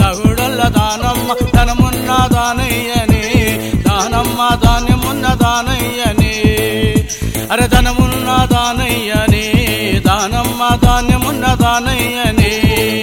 దగుడల్ల దానమ్మ ధనమున్న దానయ్యని దానమ్మ ధాన్యమున్న దానయ్యని అరే ధనమున్న దానయ్యని దానమ్మ ధాన్యమున్న దానయ్యని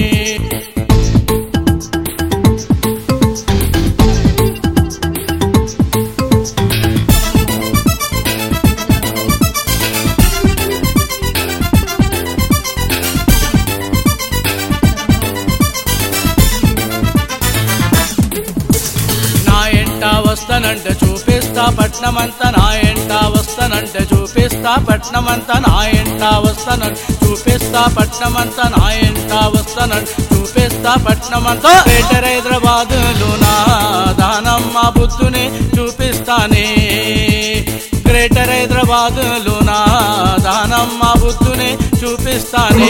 నా ఎంట వస్తానంటే చూపిస్తా పట్నమంతా నా ఎంట వస్తానంటే చూపిస్తా పట్నమంతా నా ఎంట వస్తానంటే చూపిస్తా పట్నమంతా నా ఎంట వస్తానంటే చూపిస్తా పట్నమంతా గ్రేటర్ హైదరాబాదులో నా దానమ్మ బుద్ధుని చూపిస్తానే గ్రేటర్ హైదరాబాదులో నా దానమ్మ బుద్ధుని చూపిస్తానే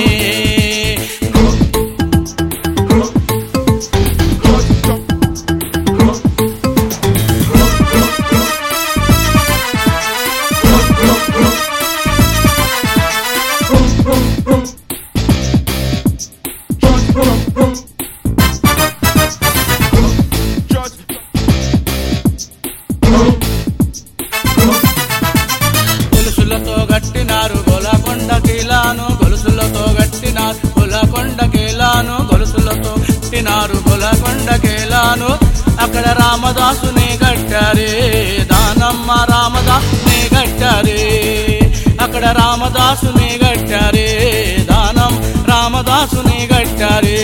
గొలుసులతో గట్టినారు గొలకొండ కీలాను గొలుసులతో గట్టినారు గొలకొండ కీలాను గొలుసులతో గట్టినారు గొలకొండ కీలాను అక్కడ రామదాసుని గట్టారే దానమ్మ రామదాసుని గట్టారే అక్కడ రామదాసుని గట్టారే దానం రామదాసుని గట్టారే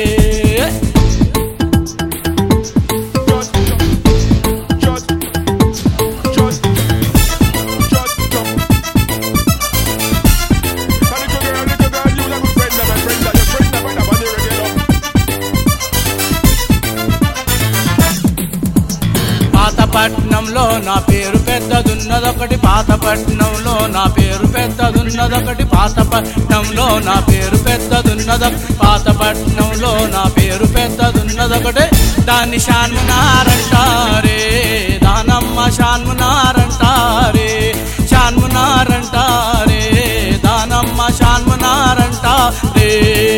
పాతపట్నంలో నా పేరు పెద్దదున్నదొకటి పాతపట్నంలో నా పేరు పెద్దదున్నదొకటి పాతపట్నంలో నా పేరు పెద్దదున్నదొకటి పాతపట్నంలో నా పేరు పెద్దదున్నదొకటి దాన్ని షాన్మునారంటారే దానమ్మ షాన్మునారంటారే షాన్మునారంటారే దానమ్మ షాన్మునారంటారే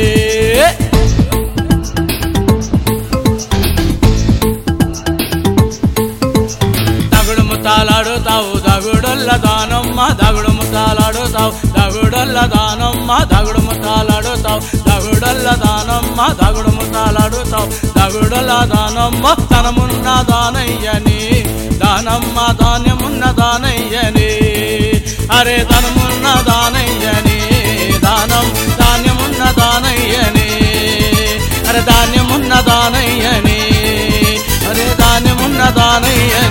దగుడు ముతాలాడుతావు దగుడొల్ల దానమ్మ దగుడు ముతాలాడుతావు దగుడొల్ల దానమ్మ దగుడు ముతాలాడుతావు దగుడొల్ల దానమ్మ దగుడు ముతాలాడుతావు దగుడొల్ల దానమ్మ ధనమున్న దానయ్యని దానమ్మ ధాన్యమున్న దానయ్యని అరే ధనమున్న దానయ్యని దానం ధాన్యమున్న దానయ్యని అరే ధాన్యమున్న దానయ్యని అరే ధాన్యమున్న దానయ్యని